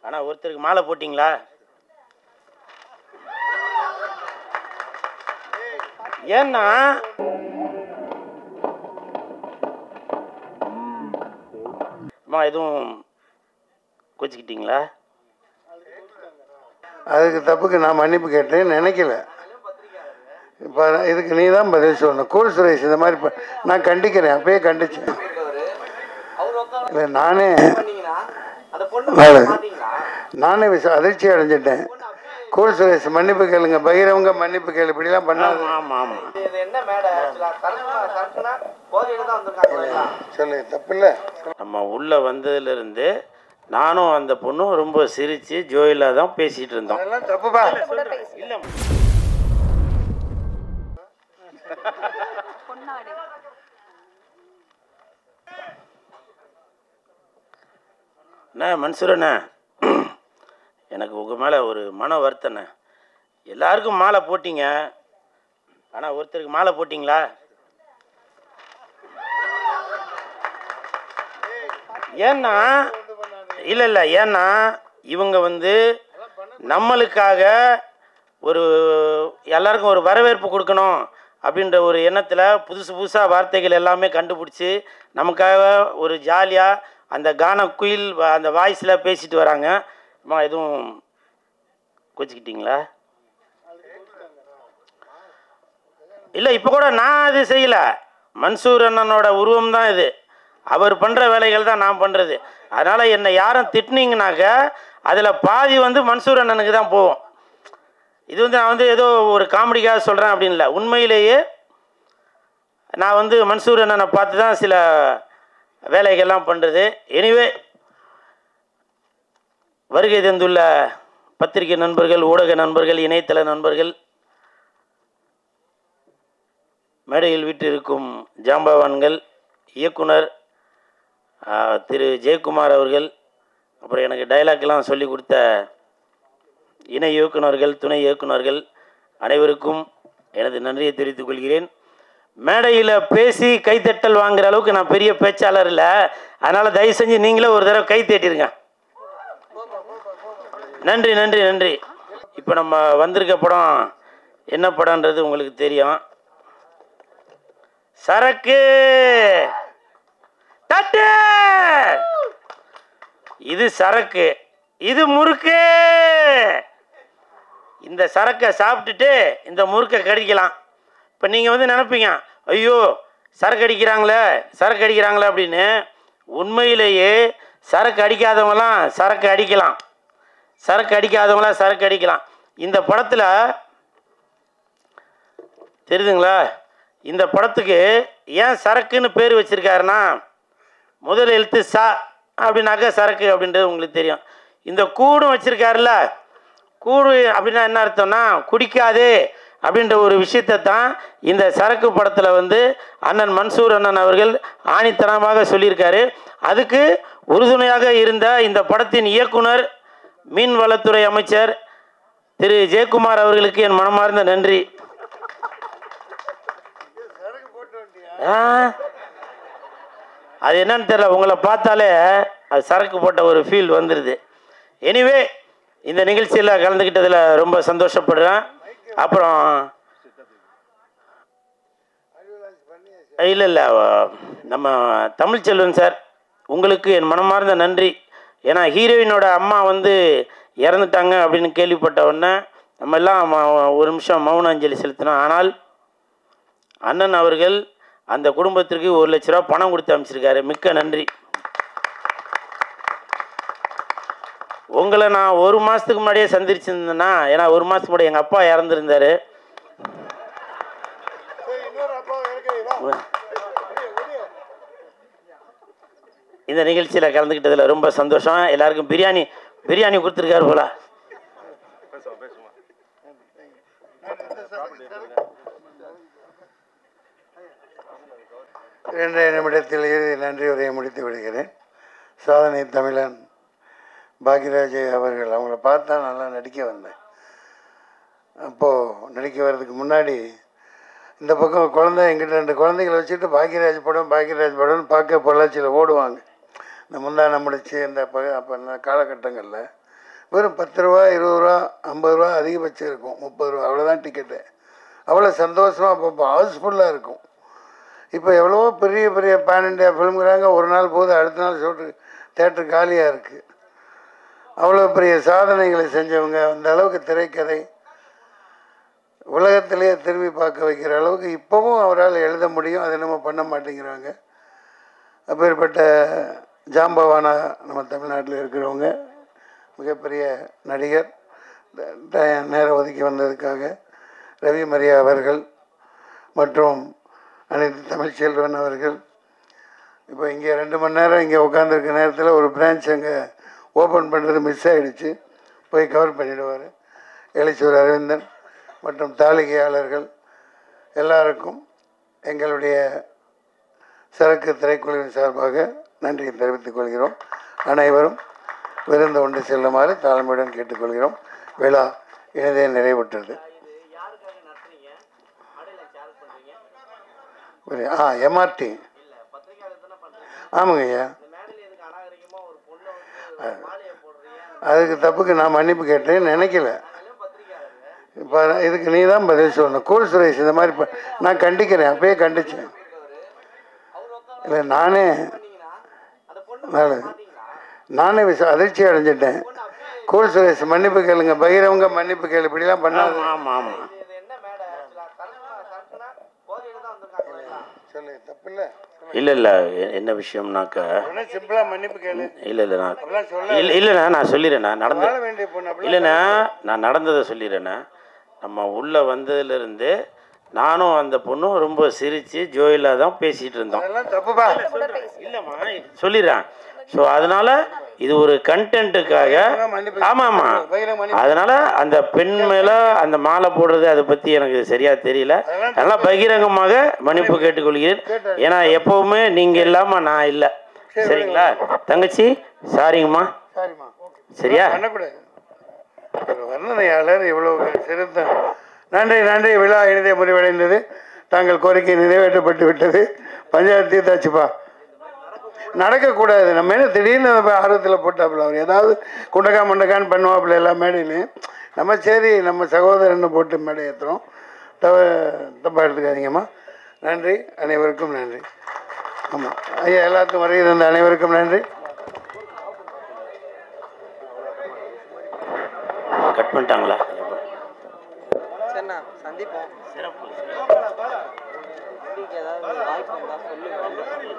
ஆனால் ஒருத்தருக்கு மாலை போட்டிங்களா ஏன்னா அம்மா எதுவும் கோச்சிக்கிட்டீங்களா அதுக்கு தப்புக்கு நான் மன்னிப்பு கேட்டேன்னு நினைக்கல இப்போ இதுக்கு நீ தான் பதில் சொல்லணும் கூல் சுரேஷ் இந்த மாதிரி ப- நான் கண்டிக்கிறேன் அப்பயே கண்டிச்சேன் இல்லை நானே நானு- நானே விச அதிர்ச்சி அடைஞ்சிட்டேன் கூல் சுரேஷ் மன்னிப்பு கேளுங்க பகிரவங்க மன்னிப்பு கேளு இப்படிலாம் பண்ணாது ஆமாம் ஆமாம் இது என்ன மேடை ஆக்சுவலா சரக்குனா சரக்குனா போதையில தான் வந்திருக்காங்க சொல்லு தப்பில்லை நம்ம உள்ளே வந்ததுலேருந்து நானும் அந்த பொண்ணும் ரொம்ப சிரித்து ஜோயிலாக தான் பேசிகிட்டு இருந்தோம் அதெல்லாம் தப்புப்பா இல்லை பொன்னாடு அண்ணா மன்சூரண்ணே எனக்கு உங்கள் மேலே ஒரு மன வருத்தண்ணே எல்லாருக்கும் மாலை போட்டீங்க ஆனால் ஒருத்தருக்கு மாலை போட்டிங்களா ஏன்னா இல்லை இல்லை ஏன்னா இவங்க வந்து நம்மளுக்காக ஒரு எல்லாருக்கும் ஒரு வரவேற்பு கொடுக்கணும் அப்படின்ற ஒரு எண்ணத்தில் புதுசு புதுசாக வார்த்தைகள் எல்லாமே கண்டுபிடிச்சி நமக்காக ஒரு ஜாலியாக அந்த கான குயில் வ- அந்த வாய்ஸில் பேசிட்டு வராங்க அம்மா எதுவும் கோச்சிக்கிட்டீங்களா இல்லை இப்போ கூட நான் அது செய்யலை மன்சூர் அண்ணனோட உருவம் தான் இது அவர் பண்ணுற வேலைகள் தான் நான் பண்ணுறது அதனால் என்னை யாரும் திட்டினீங்கனாக்க அதில் பாதி வந்து மன்சூர் அண்ணனுக்கு தான் போகும் இது வந்து நான் வந்து ஏதோ ஒரு காமெடிக்காக சொல்கிறேன் அப்படின்னு இல்லை உண்மையிலேயே நான் வந்து மன்சூர் அண்ணனை பார்த்து தான் சில வேலைகள்லாம் பண்ணுறது எனிவே வருகை தந்துள்ள பத்திரிகை நண்பர்கள் ஊடக நண்பர்கள் இணையதள நண்பர்கள் மேடையில் வீட்டிருக்கும் ஜாம்பவான்கள் இயக்குனர் ஆ, திரு ஜெயக்குமார் அவர்கள் அப்புறம் எனக்கு டைலாக்லாம் சொல்லி கொடுத்த இணை இயக்குனர்கள் துணை இயக்குனர்கள் அனைவருக்கும் எனது நன்றியை தெரிவித்துக் கொள்கிறேன் மேடையில் பேசி கைத்தட்டல் வாங்குற அளவுக்கு நான் பெரிய பேச்சாளர் இல்லை அதனால் தயவு செஞ்சு நீங்களே ஒரு தடவை கை தட்டிருங்க நன்றி நன்றி நன்றி இப்போ நம்ம வந்திருக்க படம் என்ன படம்ன்றது உங்களுக்கு தெரியும் சரக்கு தட்டு இது சரக்கு இது முறுக்கு இந்த சரக்கை சாப்பிட்டுட்டு இந்த முறுக்கை கடிக்கலாம் இப்போ நீங்கள் வந்து நினைப்பீங்க ஐயோ சரக்கு அடிக்கிறாங்களே சரக்கு அடிக்கிறாங்களே அப்படின்னு உண்மையிலேயே சரக்கு அடிக்காதவங்களாம் சரக்கு அடிக்கலாம் சரக்கு அடிக்காதவங்களாம் சரக்கு அடிக்கலாம் இந்த படத்தில் தெரியுதுங்களா இந்த படத்துக்கு ஏன் சரக்குன்னு பேர் வச்சிருக்காருன்னா முதல் எழுத்து சா அப்படின்னாக்கா சரக்கு அப்படின்றது உங்களுக்கு தெரியும் இந்த கூடும் வச்சிருக்காருல்ல கூடு அப்படின்னா என்ன அர்த்தம்னா குடிக்காதே அப்படின்ற ஒரு விஷயத்தை தான் இந்த சரக்கு படத்தில் வந்து அண்ணன் மன்சூர் அண்ணன் அவர்கள் ஆணித்தனமாக சொல்லியிருக்காரு அதுக்கு உறுதுணையாக இருந்த இந்த படத்தின் இயக்குனர் மீன்வளத்துறை அமைச்சர் திரு ஜெயக்குமார் அவர்களுக்கு என் மனமார்ந்த நன்றி ஆ அது என்னன்னு தெரியல உங்களை பார்த்தாலே அது சரக்கு போட்ட ஒரு ஃபீல் வந்துடுது எனிவே இந்த நிகழ்ச்சியில் கலந்துக்கிட்டதில் ரொம்ப சந்தோஷப்படுறேன் அப்புறம் இல்லை இல்லை நம்ம தமிழ்ச்செல்வன் சார் உங்களுக்கு என் மனமார்ந்த நன்றி ஏன்னா ஹீரோயினோட அம்மா வந்து இறந்துட்டாங்க அப்படின்னு கேள்விப்பட்ட உடனே நம்ம எல்லாம் ம- ஒரு நிமிஷம் மௌன அஞ்சலி செலுத்தினோம் ஆனால் அண்ணன் அவர்கள் அந்த குடும்பத்திற்கு ஒரு லட்ச ரூபா பணம் கொடுத்து அமைச்சிருக்காரு மிக்க நன்றி உங்களை நான் ஒரு மாதத்துக்கு முன்னாடியே சந்திச்சிருந்தேன்னா ஏன்னா ஒரு மாதத்துக்கு முன்னாடி எங்கள் அப்பா இறந்துருந்தாரு இந்த நிகழ்ச்சியில் கலந்துக்கிட்டதில் ரொம்ப சந்தோஷம் எல்லாருக்கும் பிரியாணி பிரியாணி கொடுத்துருக்காரு போல இரண்டு நிமிடத்தில் இறுதி நன்றி உரையை முடித்து விடுகிறேன் சாதனை தமிழன் பாக்யராஜ் அவர்கள் அவங்கள பார்த்தா நல்லா நடிக்க வந்தேன் அப்போது நடிக்க வர்றதுக்கு முன்னாடி இந்த பக்கம் குழந்தை எங்கிட்ட ரெண்டு குழந்தைகளை வச்சுட்டு பாக்யராஜ் படம் பாக்யராஜ் படம்னு பார்க்க பொள்ளாச்சியில் ஓடுவாங்க இந்த முந்தானை முடிச்சு இந்த ப அப்போ இந்த காலகட்டங்களில் வெறும் பத்து ரூபா இருபது ரூபா ஐம்பது ரூபா அதிகபட்சம் இருக்கும் முப்பது ரூபா அவ்வளோதான் டிக்கெட்டு அவ்வளோ சந்தோஷமாக அப்போ ஹவுஸ்ஃபுல்லாக இருக்கும் இப்போ எவ்வளவோ பெரிய பெரிய பேன் இண்டியா ஃபிலிம்ங்கிறாங்க ஒரு நாள் போது அடுத்த நாள் ஷோட்டு தேட்டர் காலியாக இருக்குது அவ்வளோ பெரிய சாதனைகளை செஞ்சவங்க அந்த அளவுக்கு திரைக்கதை உலகத்திலேயே திரும்பி பார்க்க வைக்கிற அளவுக்கு இப்போவும் அவரால் எழுத முடியும் அதை நம்ம பண்ண மாட்டேங்கிறாங்க அப்பேற்பட்ட ஜாம்பவானா நம்ம தமிழ்நாட்டில் இருக்கிறவங்க மிகப்பெரிய நடிகர் த- ட- நேரம் ஒதுக்கி வந்ததுக்காக ரவி மரியா அவர்கள் மற்றும் அனைத்து தமிழ்ச்செல்வன் அவர்கள் இப்போ இங்கே ரெண்டு மணி நேரம் இங்கே உட்காந்துருக்க நேரத்தில் ஒரு பிரான்ச் அங்கே ஓப்பன் பண்ணுறது மிஸ் ஆகிடுச்சு போய் கவர் பண்ணிடுவார் எழுச்சூர் அரவிந்தன் மற்றும் தாளிகையாளர்கள் எல்லாருக்கும் எங்களுடைய சரக்கு திரைக்குழுவின் சார்பாக நன்றியை தெரிவித்துக் கொள்கிறோம் அனைவரும் விருந்து கொண்டு செல்லுமாறு தாழ்மையுடன் கேட்டுக்கொள்கிறோம் விழா இனிதே நிறைவுற்றது ஒரு- ஆ எம்ஆர்டி ஆமாங்க ஐயா அதுக்கு தப்புக்கு நான் மன்னிப்பு கேட்டேன்னு நினைக்கல இப்போ இதுக்கு நீ தான் பதில் சொல்லணும் கூல் சுரேஷ் இந்த மாதிரி ப- நான் கண்டிக்கிறேன் அப்பயே கண்டிச்சேன் இல்லை நானே நல்லது. நானே விச அதிர்ச்சி அடைஞ்சிட்டேன் கூல் சுரேஷ் மன்னிப்பு கேளுங்க பகிரவங்க மன்னிப்பு கேளு இப்படிலாம் பண்ணாது ஆமாம் ஆமாம் இது என்ன மேடை சரக்குனா சரக்குனா போதையில தான் வந்திருக்காங்க சொல்லு தப்பு இல்லை இல்லை இல்லை என்ன விஷயம்னாக்கா உடனே சிம்பிளாக மன்னிப்பு கேளு இல்லை இல்லை நான் அப்படிலாம் சொல்ல இல்லை இல்லைண்ணா நான் சொல்லிடுறேண்ணா நடந்த வாழ வேண்டிய பொண்ணு அப்படிலாம் இல்லைண்ணா நான் நடந்ததை சொல்லிடுறேண்ணா நம்ம உள்ளே வந்ததுலேருந்து நானும் அந்த பொண்ணும் ரொம்ப சிரித்து ஜோயிலாக தான் பேசிகிட்டு இருந்தோம் அதெல்லாம் தப்புப்பா இல்லைம்மா சொல்லிடுறேன் ஸோ அதனால் இது ஒரு கண்டென்ட்டுக்காக மன்னிப்பு ஆமாம் ஆமாம் பகிரங்க மன்னிப்பு அதனால் அந்த பெண் மேலே அந்த மாலை போடுறது அதை பற்றி எனக்கு சரியாக தெரியல அதனால் பகிரங்கமாக மன்னிப்பு கேட்டுக்கொள்கிறேன் ஏன்னா எப்போவுமே நீங்கள் இல்லாமல் நான் இல்லை சரிங்களா தங்கச்சி சாரிங்கம்மா சரிம்மா ஓகே சரியா பண்ணக்கூடாது ஒரு வர்ணனையாளர் இவ்வளவு சிறந்த நன்றி நன்றி விழா இனிதே முடிவடைந்தது தாங்கள் கோரிக்கை நிறைவேற்றப்பட்டு விட்டது பஞ்சாயத்து தீர்த்தாச்சுப்பா நடக்கக்கூடாது நம்ம என்ன திடீர்னு நம்ம ஆர்வத்தில் போட்டாப்புல அவர் ஏதாவது குண்டக்கா மண்டக்கான்னு பண்ணுவாப்புல எல்லா மேடையிலையும் நம்ம சரி நம்ம சகோதரன்னு போட்டு மேடை ஏற்றுறோம் தவ தப்பாக எடுத்துக்காதீங்கம்மா நன்றி அனைவருக்கும் நன்றி ஆமாம் ஐயா எல்லாத்துக்கும் வருகை தந்த அனைவருக்கும் நன்றி கட் பண்ணிட்டாங்களா சரிண்ணா சந்திப்போம் தம்பிக்கு ஏதாவது வாய்ப்பு இருந்தால் சொல்லுங்க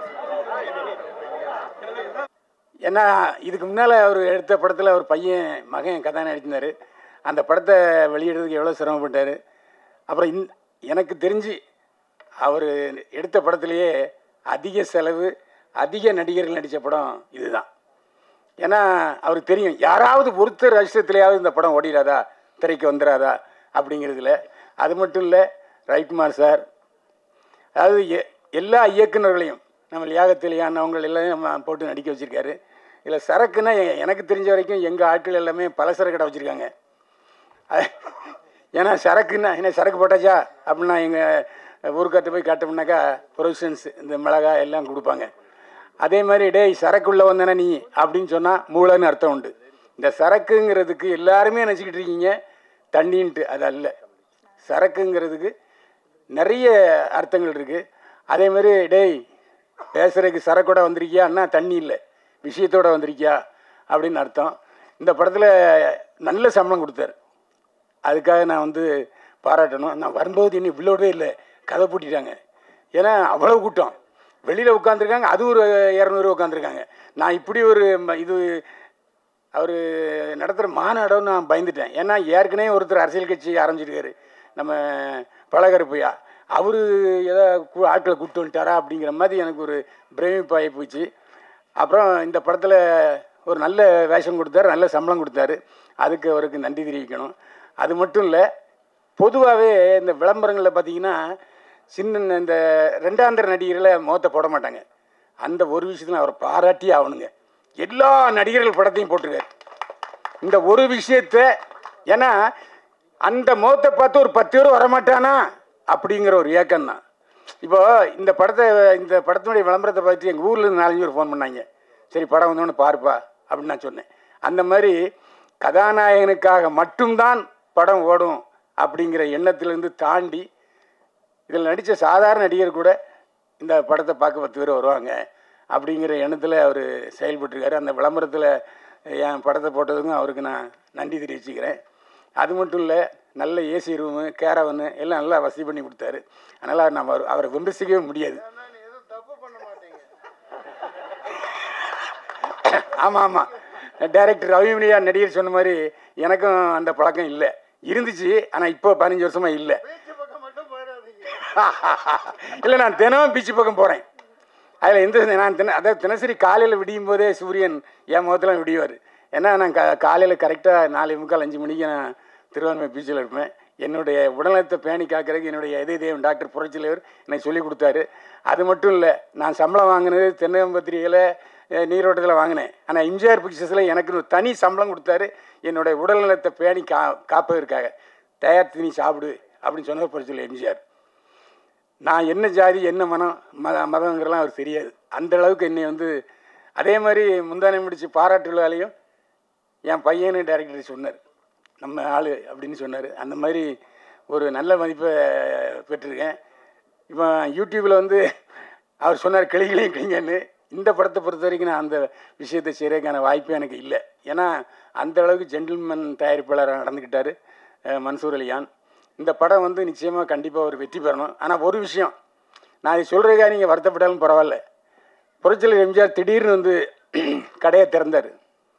ஏன்னா இதுக்கு முன்னால் அவர் எடுத்த படத்தில் அவர் பையன் மகன் கதாநாயகன் நடிச்சிருந்தார் அந்த படத்தை வெளியிடுறதுக்கு எவ்வளோ சிரமப்பட்டார் அப்புறம் இந் எனக்கு தெரிஞ்சு அவர் எடுத்த படத்துலேயே அதிக செலவு அதிக நடிகர்கள் நடித்த படம் இதுதான் ஏன்னா அவருக்கு தெரியும் யாராவது ஒருத்தர் அஷ்டத்துலையாவது இந்த படம் ஓடிடாதா திரைக்கு வந்துடாதா அப்படிங்கிறதுல அது மட்டும் இல்லை ரைட்குமார் சார் அதாவது எ- எல்லா இயக்குனர்களையும் நம்ம லியாகத்தில் அவங்க எல்லாமே நம்ம போட்டு நடிக்க வச்சுருக்காரு இதில் சரக்குன்னா எ- எனக்கு தெரிஞ்ச வரைக்கும் எங்கள் ஆட்கள் எல்லாமே பலசர கடை வச்சுருக்காங்க ஏன்னா சரக்குன்னா என்ன சரக்கு போட்டாச்சா அப்படின்னா எங்கள் ஊருக்கார்ட்ட போய் காட்டோம்னாக்கா ப்ரொவிஷன்ஸ் இந்த மிளகாய் எல்லாம் கொடுப்பாங்க அதே மாதிரி டேய் சரக்கு உள்ள வந்தேனா நீ அப்படின்னு சொன்னால் மூளைன்னு அர்த்தம் உண்டு இந்த சரக்குங்கிறதுக்கு எல்லாருமே நினச்சிக்கிட்டு இருக்கீங்க தண்ணின்ட்டு அது அல்ல சரக்குங்கிறதுக்கு நிறைய அர்த்தங்கள் இருக்குது அதே மாதிரி டேய் பேசுறதுக்கு சரக்கோட வந்திருக்கியா அண்ணா தண்ணி இல்லை விஷயத்தோட வந்திருக்கியா அப்படின்னு அர்த்தம் இந்த படத்தில் நல்ல சம்பளம் கொடுத்தாரு அதுக்காக நான் வந்து பாராட்டணும் நான் வரும்போது இன்னும் இவ்வளோவே இல்லை கதை பூட்டிட்டாங்க ஏன்னா அவ்வளோ கூட்டம் வெளியில் உட்காந்துருக்காங்க அது ஒரு இரநூறு உட்காந்துருக்காங்க நான் இப்படி ஒரு ம- இது அவர் நடத்துகிற மாநாடம் நான் பயந்துட்டேன் ஏன்னா ஏற்கனவே ஒருத்தர் அரசியல் கட்சி ஆரம்பிச்சிருக்காரு நம்ம பழகருப்பையா அவர் ஏதோ கு- ஆட்களை கூப்பிட்டு வந்துட்டாரா அப்படிங்கிற மாதிரி எனக்கு ஒரு பிரமிப்பாகி போச்சு அப்புறம் இந்த படத்தில் ஒரு நல்ல வேஷம் கொடுத்தாரு நல்ல சம்பளம் கொடுத்தாரு அதுக்கு அவருக்கு நன்றி தெரிவிக்கணும் அது மட்டும் இல்லை பொதுவாகவே இந்த விளம்பரங்களில் பார்த்தீங்கன்னா சின்ன இந்த ரெண்டாந்தர நடிகர்களை முகத்தை போட மாட்டாங்க அந்த ஒரு விஷயத்தில் அவரை பாராட்டி ஆகணுங்க எல்லா நடிகர்கள் படத்தையும் போட்டிருக்காரு இந்த ஒரு விஷயத்த ஏன்னா அந்த முகத்தை பார்த்து ஒரு பத்து பேர் வரமாட்டானா அப்படிங்கிற ஒரு ஏக்கம் தான் இப்போ இந்த படத்தை இந்த படத்தினுடைய விளம்பரத்தை பார்த்து எங்கள் ஊரில் இருந்து நாலஞ்சு பேர் ஃபோன் பண்ணாங்க சரி படம் வந்தோடனே பாருப்பா அப்படின்னு நான் சொன்னேன் அந்த மாதிரி கதாநாயகனுக்காக மட்டும்தான் படம் ஓடும் அப்படிங்கிற எண்ணத்திலிருந்து தாண்டி இதில் நடித்த சாதாரண நடிகர் கூட இந்த படத்தை பார்க்க பத்து பேர் வருவாங்க அப்படிங்கிற எண்ணத்தில் அவர் செயல்பட்டிருக்காரு அந்த விளம்பரத்தில் என் படத்தை போட்டதுக்கும் அவருக்கு நான் நன்றி தெரிவிச்சுக்கிறேன் அது மட்டும் இல்லை நல்ல ஏசி ரூமு கேரவனு எல்லாம் நல்லா வசதி பண்ணி கொடுத்தாரு அதனால் நம்ம அவர் அவரை விமர்சிக்கவே முடியாது ஆமாம் ஆமாம் டைரக்டர் ரவிமணியா நடிகர் சொன்ன மாதிரி எனக்கும் அந்த பழக்கம் இல்லை இருந்துச்சு ஆனால் இப்போ பதினஞ்சு வருஷமாக இல்லை இல்லை நான் தினமும் பீச்சு பக்கம் போகிறேன் அதில் எந்த நான் தின அதாவது தினசரி காலையில் விடியும் போதே சூரியன் என் முகத்தில் விடிவார் ஏன்னா நான் கா காலையில் கரெக்டாக நாலு முக்கால் அஞ்சு மணிக்கு நான் திருவான்மை பீச்சில் இருப்பேன் என்னுடைய உடல்நலத்தை பேணி காக்கிறதுக்கு என்னுடைய இதய தேவன் டாக்டர் புரட்சிலைவர் எனக்கு சொல்லி கொடுத்தாரு அது மட்டும் இல்லை நான் சம்பளம் வாங்கினது தென்னகம்பத்திரிகையில் நீரோட்டத்தில் வாங்கினேன் ஆனால் எம்ஜிஆர் பிக்சர்ஸில் எனக்கு ஒரு தனி சம்பளம் கொடுத்தாரு என்னுடைய உடல்நலத்தை பேணி கா காப்பதற்காக தயார் திணி சாப்பிடு அப்படின்னு சொன்னது புரட்சியில் எம்ஜிஆர் நான் என்ன ஜாதி என்ன மனம் மத மதங்கிறலாம் அவர் தெரியாது அந்த அளவுக்கு என்னை வந்து அதே மாதிரி முந்தானை முடிச்சு பாராட்டு விழாலையும் என் பையனு டைரக்டர் சொன்னார் நம்ம ஆள் அப்படின்னு சொன்னார் அந்த மாதிரி ஒரு நல்ல மதிப்பை பெற்றிருக்கேன் இப்போ யூடியூப்பில் வந்து அவர் சொன்னார் கிளிகளையும் கிளிங்கன்னு இந்த படத்தை பொறுத்த வரைக்கும் நான் அந்த விஷயத்தை செய்கிறதுக்கான வாய்ப்பே எனக்கு இல்லை ஏன்னா அந்த அளவுக்கு ஜென்டில்மேன் தயாரிப்பாளராக நடந்துக்கிட்டார் அஹ் மன்சூர் அலியான் இந்த படம் வந்து நிச்சயமாக கண்டிப்பாக ஒரு வெற்றி பெறணும் ஆனால் ஒரு விஷயம் நான் இதை சொல்கிறதுக்காக நீங்கள் வருத்தப்பட்டாலும் பரவாயில்ல புரட்சியில் எம்ஜிஆர் திடீர்னு வந்து கடையை திறந்தார்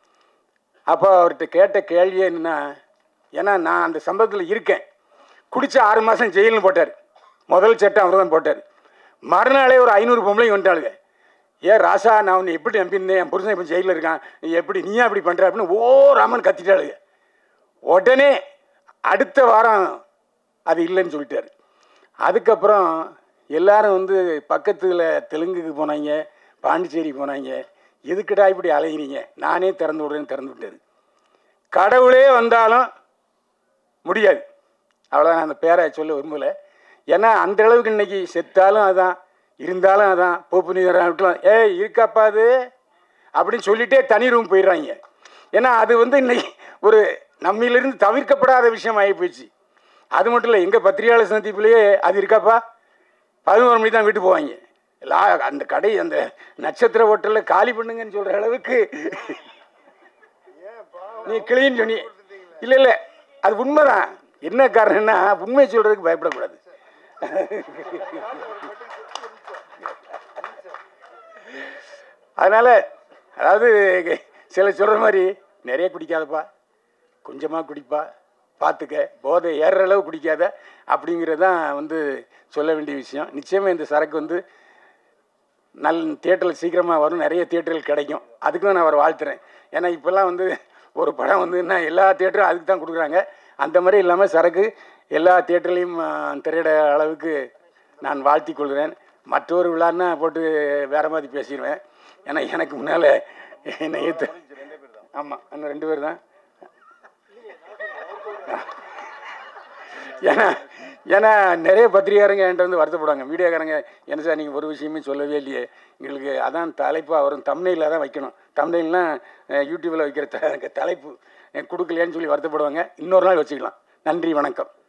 அப்போ அவர்கிட்ட கேட்ட கேள்வியே என்னன்னா ஏன்னா நான் அந்த சம்பவத்தில் இருக்கேன் குடிச்ச ஆறு மாதம் ஜெயில்னு போட்டார் முதல் சட்டம் அவர் தான் போட்டார் மறுநாளே ஒரு ஐநூறு பொம்பளைங்க வந்துட்டாளுங்க ஏன் ராசா நான் உன்னை எப்படி நம்பியிருந்தேன் என் புருஷன் இப்போ ஜெயிலில் இருக்கான் நீ எப்படி நீயா இப்படி பண்ணுற அப்படின்னு ஓ ராமன் கத்திட்டாளுங்க உடனே அடுத்த வாரம் அது இல்லைன்னு சொல்லிட்டாரு அதுக்கப்புறம் எல்லாரும் வந்து பக்கத்தில் தெலுங்குக்கு போனாங்க பாண்டிச்சேரி போனாங்க எதுக்குடா இப்படி அலைகிறீங்க நானே திறந்து விடுறேன்னு திறந்து விட்டாரு கடவுளே வந்தாலும் முடியாது அவ்வளோ நான் அந்த பேரை சொல்ல விரும்பல ஏன்னா அந்த அளவுக்கு இன்னைக்கு செத்தாலும் அதான் இருந்தாலும் அதான் போப்பு நீராட்டம் ஏய் இருக்காப்பா அது அப்படின்னு சொல்லிட்டே தனி ரூம் போயிடுறாங்க ஏன்னா அது வந்து இன்னைக்கு ஒரு நம்மிலிருந்து தவிர்க்கப்படாத விஷயம் ஆகி போச்சு அது மட்டும் இல்லை எங்கள் பத்திரிகையாளர் சந்திப்புலேயே அது இருக்காப்பா பதினோரு மணி தான் வீட்டுக்கு போவாங்க லா அந்த கடை அந்த நட்சத்திர ஹோட்டலில் காலி பண்ணுங்கன்னு சொல்கிற அளவுக்கு நீ கிளீன் சொன்னி இல்லை இல்லை அது உண்மைதான் என்ன காரணம்னா உண்மை சொல்கிறதுக்கு பயப்படக்கூடாது அதனால் அதாவது சில சொல்கிற மாதிரி நிறைய குடிக்காதப்பா கொஞ்சமாக குடிப்பா பார்த்துக்க போதை ஏறுற அளவு குடிக்காத அப்படிங்கிறது தான் வந்து சொல்ல வேண்டிய விஷயம் நிச்சயமாக இந்த சரக்கு வந்து நல் தியேட்டரில் சீக்கிரமாக வரும் நிறைய தியேட்டர்கள் கிடைக்கும் அதுக்கு தான் நான் அவரை வாழ்த்துறேன் ஏன்னா இப்போல்லாம் வந்து ஒரு படம் வந்து என்ன எல்லா தியேட்டரும் அதுக்கு தான் கொடுக்குறாங்க அந்த மாதிரி இல்லாமல் சரக்கு எல்லா தியேட்டர்லேயும் திரையிட அளவுக்கு நான் வாழ்த்தி கொள்கிறேன் மற்றொரு விழான்னா போட்டு வேற மாதிரி பேசிடுவேன் ஏன்னா எனக்கு முன்னால் என்னை ஏற்று ஆமாம் இன்னும் ரெண்டு பேர் தான் ஏன்னா ஏன்னா நிறைய பத்திரிகாரங்க என்கிட்ட வந்து வருத்தப்படுவாங்க மீடியாக்காரங்க என்ன சார் நீங்கள் ஒரு விஷயமே சொல்லவே இல்லையே எங்களுக்கு அதான் தலைப்பாக வரும் தமிழில் தான் வைக்கணும் தமிழ்லாம் யூடியூப்பில் வைக்கிற த தலைப்பு எனக்கு கொடுக்கலையான்னு சொல்லி வருத்தப்படுவாங்க இன்னொரு நாள் வச்சுக்கலாம் நன்றி வணக்கம்